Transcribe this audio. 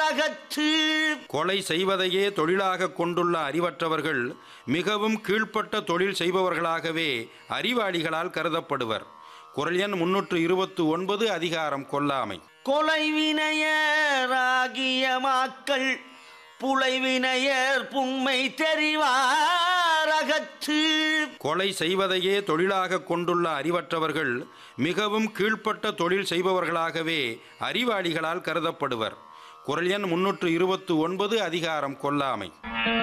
அகற்று கொலை செய்வதையே தொழிலாக கொண்டுள்ள அறிவற்றவர்கள் மிகவும் கீழ்ப்பட்ட தொழில் செய்பவர்களாகவே அறிவாளிகளால் கருதப்படுவர் குரல் எண் முன்னூற்று இருபத்து ஒன்பது அதிகாரம் கொல்லாமை கொலைவினையராகிய மாக்கள் புலைவினையர் புண்மை தெரிவார் அகற்று கொலை செய்வதையே தொழிலாக கொண்டுள்ள அறிவற்றவர்கள் மிகவும் கீழ்ப்பட்ட தொழில் செய்பவர்களாகவே அறிவாளிகளால் கருதப்படுவர் குரல் எண் முன்னூற்று இருபத்து ஒன்பது அதிகாரம் கொல்லாமை